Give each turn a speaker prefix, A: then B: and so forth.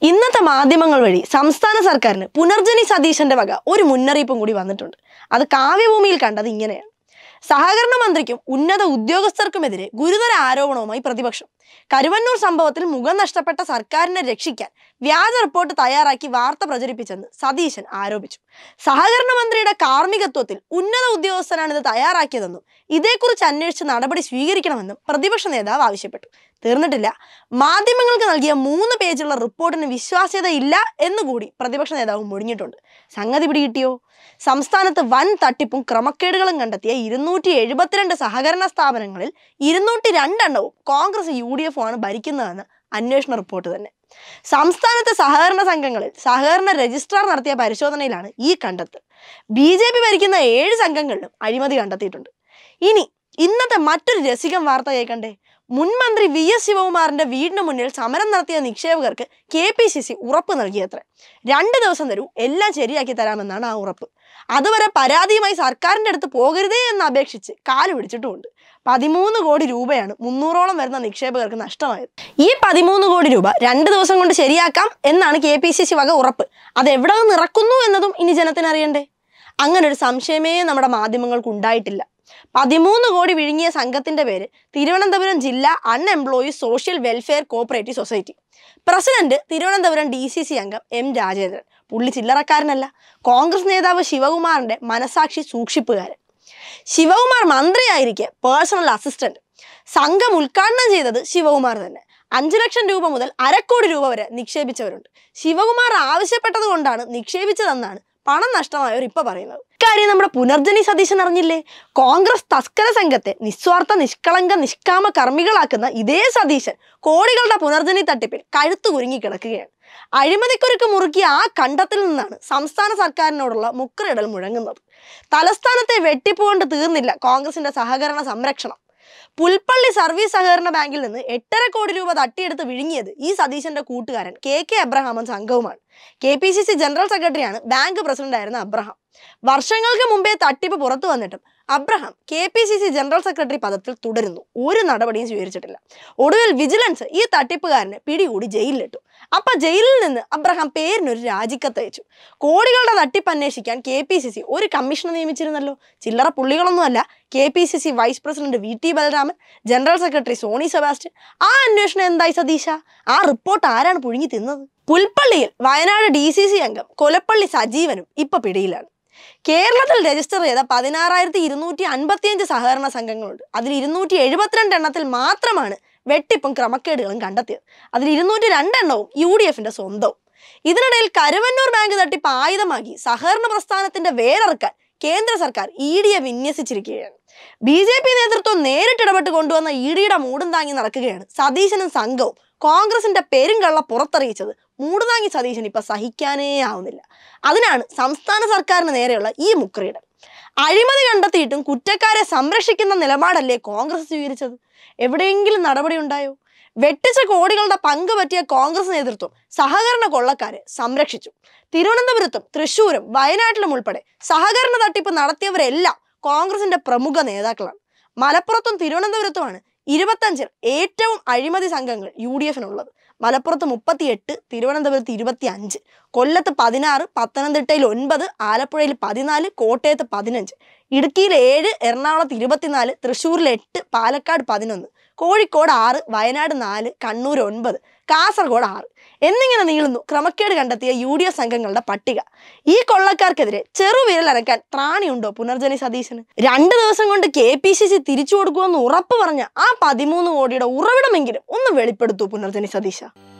A: ഇന്നത്തെ മാധ്യമങ്ങൾ വഴി സംസ്ഥാന സർക്കാരിന് പുനർജനി സതീശന്റെ വക ഒരു മുന്നറിയിപ്പും കൂടി വന്നിട്ടുണ്ട് അത് കാവ്യഭൂമിയിൽ കണ്ടത് ഇങ്ങനെയാണ് സഹകരണ മന്ത്രിക്കും ഉന്നത ഉദ്യോഗസ്ഥർക്കുമെതിരെ ഗുരുതര ആരോപണവുമായി പ്രതിപക്ഷം കരുവന്നൂർ സംഭവത്തിൽ മുഖം നഷ്ടപ്പെട്ട സർക്കാരിനെ രക്ഷിക്കാൻ വ്യാജ റിപ്പോർട്ട് തയ്യാറാക്കി വാർത്ത പ്രചരിപ്പിച്ചെന്ന് സതീശൻ ആരോപിച്ചു സഹകരണ മന്ത്രിയുടെ കാർമ്മികത്വത്തിൽ ഉന്നത ഉദ്യോഗസ്ഥനാണ് ഇത് തയ്യാറാക്കിയതെന്നും ഇതേക്കുറിച്ച് അന്വേഷിച്ച് നടപടി സ്വീകരിക്കണമെന്നും പ്രതിപക്ഷ നേതാവ് ആവശ്യപ്പെട്ടു തീർന്നിട്ടില്ല മാധ്യമങ്ങൾക്ക് നൽകിയ മൂന്ന് പേജുള്ള റിപ്പോർട്ടിന് വിശ്വാസ്യതയില്ല എന്നുകൂടി പ്രതിപക്ഷ നേതാവ് മൊഴിഞ്ഞിട്ടുണ്ട് സംഗതി പിടികിട്ടിയോ സംസ്ഥാനത്ത് വൻ തട്ടിപ്പും ക്രമക്കേടുകളും കണ്ടെത്തിയ ഇരുന്നൂറ്റി എഴുപത്തിരണ്ട് സഹകരണ സ്ഥാപനങ്ങളിൽ ഇരുന്നൂറ്റി രണ്ടെണ്ണവും കോൺഗ്രസ് യു ഡി എഫ് ആണ് ഭരിക്കുന്നതെന്ന് അന്വേഷണ റിപ്പോർട്ട് തന്നെ സംസ്ഥാനത്തെ സഹകരണ സംഘങ്ങളിൽ സഹകരണ രജിസ്ട്രാർ നടത്തിയ പരിശോധനയിലാണ് ഈ കണ്ടെത്തൽ ബി ജെ പി ഭരിക്കുന്ന ഏഴ് സംഘങ്ങളിലും അഴിമതി കണ്ടെത്തിയിട്ടുണ്ട് ഇനി ഇന്നത്തെ മറ്റൊരു രസികം വാർത്ത കേൾക്കണ്ടേ മുൻ മന്ത്രി വി എസ് ശിവകുമാറിന്റെ വീടിന് മുന്നിൽ സമരം നടത്തിയ നിക്ഷേപകർക്ക് കെ പി സി സി ഉറപ്പ് നൽകിയത്രേ രണ്ട് ദിവസം തരൂ എല്ലാം ശരിയാക്കി തരാമെന്നാണ് ആ ഉറപ്പ് അതുവരെ പരാതിയുമായി സർക്കാരിന്റെ അടുത്ത് പോകരുതേ എന്ന് അപേക്ഷിച്ച് കാല് പിടിച്ചിട്ടുമുണ്ട് പതിമൂന്ന് കോടി രൂപയാണ് മുന്നൂറോളം വരുന്ന നിക്ഷേപകർക്ക് നഷ്ടമായത് ഈ പതിമൂന്ന് കോടി രൂപ രണ്ട് ദിവസം കൊണ്ട് ശരിയാക്കാം എന്നാണ് കെ പി സി സി വക ഉറപ്പ് അത് എവിടെ നിന്ന് ഇറക്കുന്നു എന്നതും ഇനി ജനത്തിന് അറിയണ്ടേ അങ്ങനെ ഒരു സംശയമേ നമ്മുടെ മാധ്യമങ്ങൾക്ക് ഉണ്ടായിട്ടില്ല പതിമൂന്ന് കോടി വിഴുങ്ങിയ സംഘത്തിന്റെ പേര് തിരുവനന്തപുരം ജില്ലാ unemployee social welfare cooperative society president Thiruvananthapuram D C C അംഗം എം രാജേന്ദ്രൻ പുള്ളി ചില്ലറക്കാരനല്ല കോൺഗ്രസ് നേതാവ് ശിവകുമാറിന്റെ മനസാക്ഷി സൂക്ഷിപ്പുകാരൻ ശിവകുമാർ മന്ത്രിയായിരിക്കെ പേഴ്സണൽ അസിസ്റ്റന്റ് സംഘം ഉദ്ഘാടനം ചെയ്തത് ശിവകുമാർ തന്നെ അഞ്ചു ലക്ഷം രൂപ മുതൽ അരക്കോടി രൂപ വരെ നിക്ഷേപിച്ചവരുണ്ട് ശിവകുമാർ ആവശ്യപ്പെട്ടത് കൊണ്ടാണ് നിക്ഷേപിച്ചതെന്നാണ് പണം നഷ്ടമായവർ ഇപ്പൊ പറയുന്നത് ഇക്കാര്യം നമ്മുടെ പുനർജനി സതീശൻ അറിഞ്ഞില്ലേ കോൺഗ്രസ് തസ്കര സംഘത്തെ നിസ്വാർത്ഥ നിഷ്കളങ്ക നിഷ്കാമ കർമ്മികളാക്കുന്ന ഇതേ സതീശൻ കോടികളുടെ പുനർജനി തട്ടിപ്പിൽ കഴുത്തു കുരുങ്ങി കിടക്കുകയാണ് അഴിമതിക്കുരുക്ക് മുറുക്കിയ ആ കണ്ടത്തിൽ നിന്നാണ് സംസ്ഥാന സർക്കാരിനോടുള്ള മുക്കറിടൽ മുഴങ്ങുന്നത് തലസ്ഥാനത്തെ വെട്ടിപ്പുകൊണ്ട് തീർന്നില്ല കോൺഗ്രസിന്റെ സഹകരണ സംരക്ഷണം പുൽപ്പള്ളി സർവീസ് സഹകരണ ബാങ്കിൽ നിന്ന് എട്ടര കോടി രൂപ തട്ടിയെടുത്ത് വിഴുങ്ങിയത് ഈ സതീശന്റെ കൂട്ടുകാരൻ കെ കെ അബ്രഹാമൻ സംഘവുമാണ് K P C C general സെക്രട്ടറിയാണ് ബാങ്ക് പ്രസിഡന്റ് ആയിരുന്ന അബ്രഹാം വർഷങ്ങൾക്ക് മുമ്പേ തട്ടിപ്പ് പുറത്തു വന്നിട്ടും Abraham K P C C general secretary പദത്തിൽ തുടരുന്നു ഒരു നടപടിയും സ്വീകരിച്ചിട്ടില്ല ഒടുവിൽ വിജിലൻസ് ഈ തട്ടിപ്പുകാരനെ പിടികൂടി ജയിലിലിട്ടു അപ്പൊ ജയിലിൽ നിന്ന് അബ്രഹാം പേരിനൊരു രാജിക്കത്ത് അയച്ചു കോടികളുടെ തട്ടിപ്പ് അന്വേഷിക്കാൻ കെ പി സി സി ഒരു കമ്മീഷനെ നിയമിച്ചിരുന്നല്ലോ ചില്ലറ പുള്ളികളൊന്നുമല്ല K P C C vice president V T Balaraman general secretary Soni Sebastian ആ അന്വേഷണം എന്തായി സതീശ ആ റിപ്പോർട്ട് ആരാണ് പുഴുങ്ങി തിന്നത് പുൽപ്പള്ളിയിൽ വയനാട് ഡി സി സി അംഗം കൊലപ്പള്ളി സജീവനും ഇപ്പൊ പിടിയിലാണ് കേരളത്തിൽ രജിസ്റ്റർ ചെയ്ത പതിനാറായിരത്തി ഇരുന്നൂറ്റി അൻപത്തിയഞ്ച് സഹകരണ സംഘങ്ങളുണ്ട് അതിൽ ഇരുന്നൂറ്റി എഴുപത്തിരണ്ട് എണ്ണത്തിൽ മാത്രമാണ് വെട്ടിപ്പും ക്രമക്കേടുകളും കണ്ടെത്തിയത് അതിൽ ഇരുന്നൂറ്റി രണ്ടെണ്ണവും യു ഡി എഫിന്റെ സ്വന്തവും ഇതിനിടയിൽ കരുവന്നൂർ ബാങ്ക് തട്ടിപ്പ് ആയുധമാക്കി സഹകരണ പ്രസ്ഥാനത്തിന്റെ വേരറുക്കാൻ കേന്ദ്ര സർക്കാർ ഇ ഡിയെ വിന്യസിച്ചിരിക്കുകയാണ് ബി ജെ പി നേതൃത്വം നേരിട്ടിടപെട്ട് കൊണ്ടുവന്ന ഇ ഡിയുടെ മൂടും താങ്ങി നടക്കുകയാണ് സതീശനും സംഘവും കോൺഗ്രസിന്റെ പെരുങ്കള്ള പുറത്തറിയിച്ചത് മൂടുതാങ്ങി സതീശൻ ഇപ്പൊ സഹിക്കാനേ ആവുന്നില്ല അതിനാണ് സംസ്ഥാന സർക്കാരിന് നേരെയുള്ള ഈ മുക്രിയിടൽ അഴിമതി കണ്ടെത്തിയിട്ടും കുറ്റക്കാരെ സംരക്ഷിക്കുന്ന നിലപാടല്ലേ കോൺഗ്രസ് സ്വീകരിച്ചത് എവിടെയെങ്കിലും നടപടി ഉണ്ടായോ വെട്ടിച്ച കോടികളുടെ പങ്ക് പറ്റിയ കോൺഗ്രസ് നേതൃത്വം സഹകരണ കൊള്ളക്കാരെ സംരക്ഷിച്ചു തിരുവനന്തപുരത്തും തൃശൂരും വയനാട്ടിലും ഉൾപ്പെടെ സഹകരണ തട്ടിപ്പ് നടത്തിയവരെല്ലാം കോൺഗ്രസിന്റെ പ്രമുഖ നേതാക്കളാണ് മലപ്പുറത്തും തിരുവനന്തപുരത്തുമാണ് ഇരുപത്തഞ്ചിൽ ഏറ്റവും അഴിമതി സംഘങ്ങൾ യു ഡി എഫിനുള്ളത് മലപ്പുറത്ത് മുപ്പത്തിയെട്ട് തിരുവനന്തപുരത്ത് ഇരുപത്തി അഞ്ച് കൊല്ലത്ത് പതിനാറ് പത്തനംതിട്ടയിൽ ഒൻപത് ആലപ്പുഴയിൽ പതിനാല് കോട്ടയത്ത് പതിനഞ്ച് ഇടുക്കിയിൽ ഏഴ് എറണാകുളത്ത് ഇരുപത്തിനാല് തൃശ്ശൂരിൽ എട്ട് പാലക്കാട് പതിനൊന്ന് കോഴിക്കോട് ആറ് വയനാട് നാല് കണ്ണൂർ ഒൻപത് കാസർഗോഡ് ആറ് എന്നിങ്ങനെ നീളുന്നു ക്രമക്കേട് കണ്ടെത്തിയ യു ഡി എഫ് സംഘങ്ങളുടെ പട്ടിക ഈ കൊള്ളക്കാർക്കെതിരെ ചെറുവിരൽ അനക്കാൻ ത്രാണിയുണ്ടോ പുനർജനി സതീശന് രണ്ട് ദിവസം കൊണ്ട് കെ പി സി സി തിരിച്ചു കൊടുക്കുമെന്ന് ഉറപ്പ് പറഞ്ഞ ആ പതിമൂന്ന് കോടിയുടെ ഉറവിടമെങ്കിലും ഒന്ന് വെളിപ്പെടുത്തൂ പുനർജനി സതീശ